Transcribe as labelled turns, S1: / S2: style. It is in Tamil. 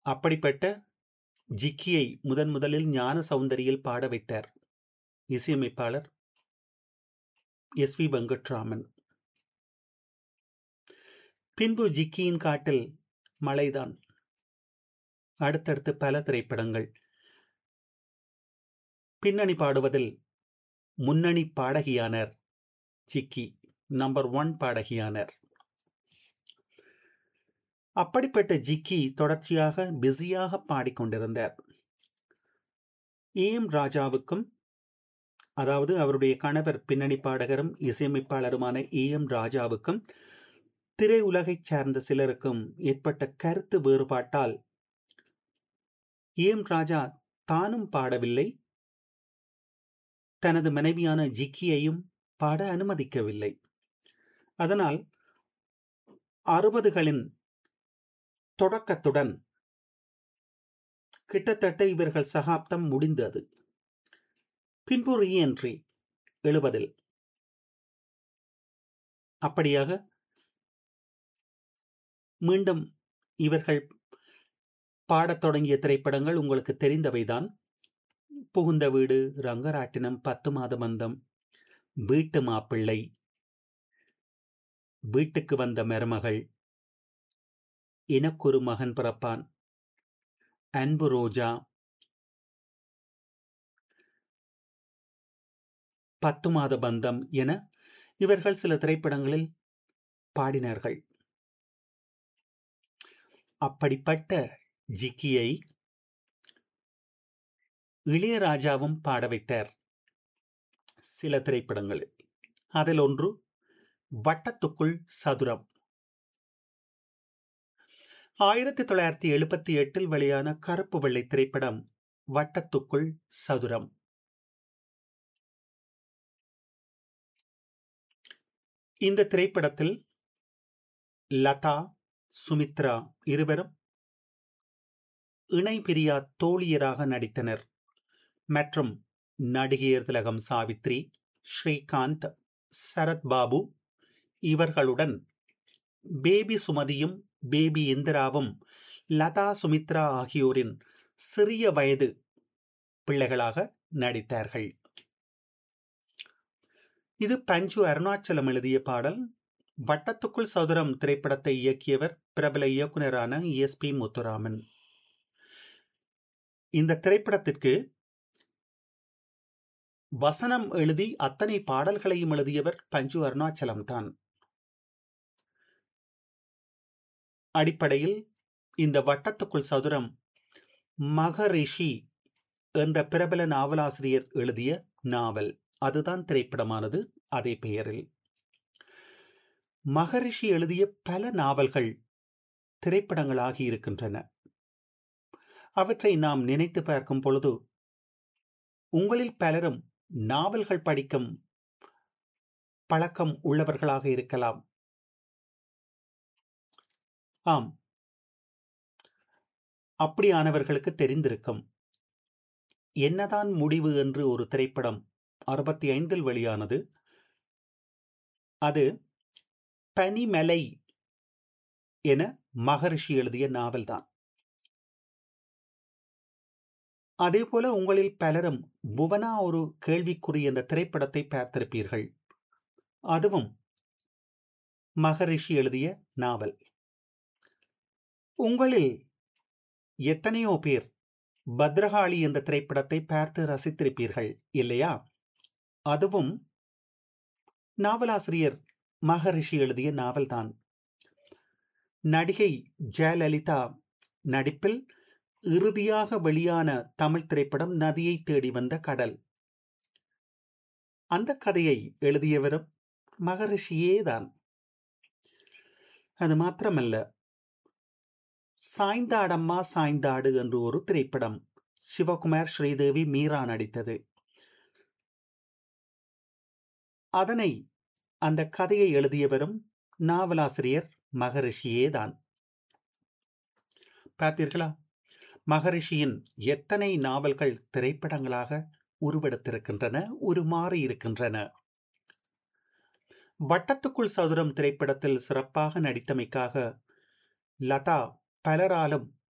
S1: அப்படிப்பட்ட ஜிக்கியை முதன் முதலில் ஞான சௌந்தரியில் பாட வைத்தார் இசையமைப்பாளர் எஸ் வி வெங்கட்ராமன் பின்பு ஜிக்கியின் காட்டில் மழைதான் அடுத்தடுத்து பல திரைப்படங்கள் பின்னணி பாடுவதில் முன்னணி பாடகியானர் ஜிக்கி நம்பர் ஒன் பாடகியானர் அப்படிப்பட்ட ஜிக்கி தொடர்ச்சியாக பிஸியாக பாடிக்கொண்டிருந்தார் ஏ எம் ராஜாவுக்கும் அதாவது அவருடைய கணவர் பின்னணி பாடகரும் இசையமைப்பாளருமான ஏ எம் ராஜாவுக்கும் திரையுலகைச் சார்ந்த சிலருக்கும் ஏற்பட்ட கருத்து வேறுபாட்டால் ஏ எம் ராஜா தானும் பாடவில்லை தனது மனைவியான ஜிக்கியையும் பாட அனுமதிக்கவில்லை அதனால் அறுபதுகளின் தொடக்கத்துடன் கிட்டத்தட்ட இவர்கள் சகாப்தம் முடிந்தது பின்பு ரீஎன்ட்ரி எழுபதில் அப்படியாக மீண்டும் இவர்கள் பாடத் தொடங்கிய திரைப்படங்கள் உங்களுக்கு தெரிந்தவைதான் புகுந்த வீடு ரங்கராட்டினம் பத்து மாத பந்தம் வீட்டு மாப்பிள்ளை வீட்டுக்கு வந்த மருமகள் எனக்கொரு மகன் பிறப்பான் அன்பு ரோஜா பத்து மாத பந்தம் என இவர்கள் சில திரைப்படங்களில் பாடினார்கள் அப்படிப்பட்ட ஜிக்கியை இளையராஜாவும் பாட வைத்தார் சில திரைப்படங்களில் அதில் ஒன்று வட்டத்துக்குள் சதுரம் ஆயிரத்தி தொள்ளாயிரத்தி எழுபத்தி எட்டில் வெளியான கருப்பு வெள்ளை திரைப்படம் வட்டத்துக்குள் சதுரம் இந்த திரைப்படத்தில் லதா சுமித்ரா இருவரும் இணை பிரியா தோழியராக நடித்தனர் மற்றும் நடிகையர் திலகம் சாவித்ரி ஸ்ரீகாந்த் சரத் பாபு இவர்களுடன் பேபி சுமதியும் பேபி இந்திராவும் லதா சுமித்ரா ஆகியோரின் சிறிய வயது பிள்ளைகளாக நடித்தார்கள் இது பஞ்சு அருணாச்சலம் எழுதிய பாடல் வட்டத்துக்குள் சதுரம் திரைப்படத்தை இயக்கியவர் பிரபல இயக்குனரான எஸ் பி முத்துராமன் இந்த திரைப்படத்திற்கு வசனம் எழுதி அத்தனை பாடல்களையும் எழுதியவர் பஞ்சு அருணாச்சலம் தான் அடிப்படையில் இந்த வட்டத்துக்குள் சதுரம் மகரிஷி என்ற பிரபல நாவலாசிரியர் எழுதிய நாவல் அதுதான் திரைப்படமானது அதே பெயரில் மகரிஷி எழுதிய பல நாவல்கள் திரைப்படங்களாகி இருக்கின்றன அவற்றை நாம் நினைத்து பார்க்கும் பொழுது உங்களில் பலரும் நாவல்கள் படிக்கும் பழக்கம் உள்ளவர்களாக இருக்கலாம் ஆம் அப்படியானவர்களுக்கு தெரிந்திருக்கும் என்னதான் முடிவு என்று ஒரு திரைப்படம் அறுபத்தி ஐந்தில் வெளியானது அது பனிமலை என மகரிஷி எழுதிய நாவல்தான் அதே போல உங்களில் பலரும் புவனா ஒரு கேள்விக்குறி என்ற திரைப்படத்தை பார்த்திருப்பீர்கள் அதுவும் மகரிஷி எழுதிய நாவல் உங்களில் எத்தனையோ பேர் பத்ரகாளி என்ற திரைப்படத்தை பார்த்து ரசித்திருப்பீர்கள் இல்லையா அதுவும் நாவலாசிரியர் மகரிஷி எழுதிய நாவல்தான் நடிகை ஜெயலலிதா நடிப்பில் இறுதியாக வெளியான தமிழ் திரைப்படம் நதியை தேடி வந்த கடல் அந்த கதையை எழுதியவரும் மகரிஷியே தான் அது மாத்திரமல்ல சாய்ந்தாடம்மா சாய்ந்தாடு என்று ஒரு திரைப்படம் சிவகுமார் ஸ்ரீதேவி மீரா நடித்தது அதனை அந்த கதையை எழுதியவரும் நாவலாசிரியர் மகரிஷியே தான் பார்த்தீர்களா மகரிஷியின் எத்தனை நாவல்கள் திரைப்படங்களாக உருவெடுத்திருக்கின்றன உருமாறி இருக்கின்றன வட்டத்துக்குள் சதுரம் திரைப்படத்தில் சிறப்பாக நடித்தமைக்காக லதா பலராலும்